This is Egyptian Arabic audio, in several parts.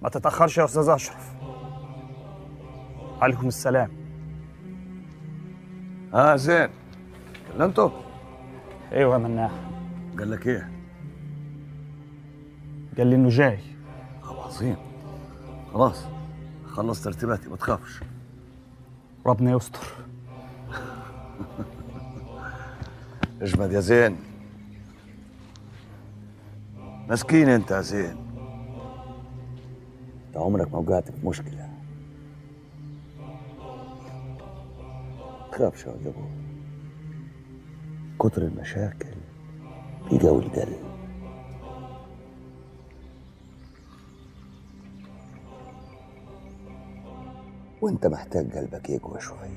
ما تتأخرش يا أستاذ أشرف عليكم السلام اه زين كلمته أيوة يا مناح قال لك ايه قال لي إنه جاي طب عظيم خلاص خلص ترتيباتي ما تخافش ربنا يستر اجمد يا زين مسكين انت يا زين انت عمرك ما وقعت في مشكلة تخافش يا جبو كتر المشاكل بيقوي القلب وانت محتاج قلبك يقوى شوي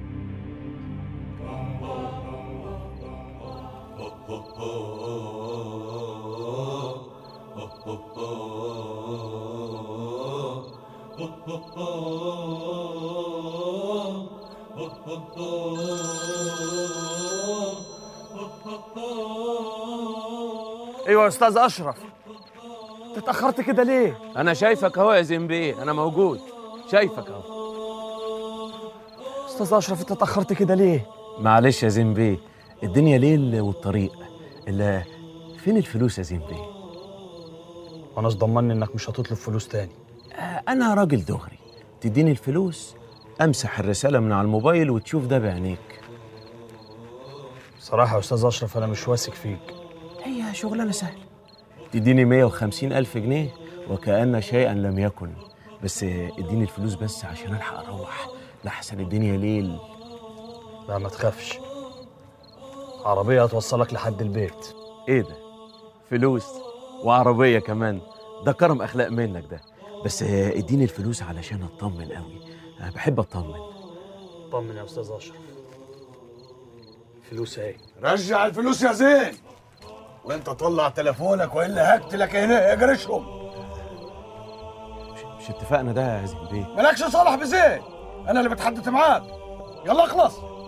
أيوة يا أستاذ أشرف أنت اتأخرت كده ليه؟ انا شايفك اهو يا زنبي انا موجود شايفك اهو أستاذ أشرف أنت اتأخرت كده ليه؟ معلش يا زنبي الدنيا ليل والطريق الا فين الفلوس يا زنبي وأناش ضمني إنك مش هتطلب فلوس تاني آه، انا راجل دغري تديني الفلوس امسح الرساله من على الموبايل وتشوف ده بعينيك بصراحة يا أستاذ أشرف أنا مش واثق فيك هي شغلانه سهله تديني 150 الف جنيه وكأن شيئا لم يكن بس آه، اديني الفلوس بس عشان الحق اروح لحسن الدنيا ليل لا ما تخافش عربية هتوصلك لحد البيت ايه ده فلوس وعربيه كمان ده كرم اخلاق منك ده بس آه، اديني الفلوس علشان اطمن قوي انا بحب اطمن طمن يا أستاذ أشرف فلوس أهي رجع الفلوس يا زين وانت طلع تليفونك والا هقتلك هنا اجرشهم مش, مش اتفقنا ده يا زين بيه مالكش صالح بزين انا اللي بتحدث معاك يلا اخلص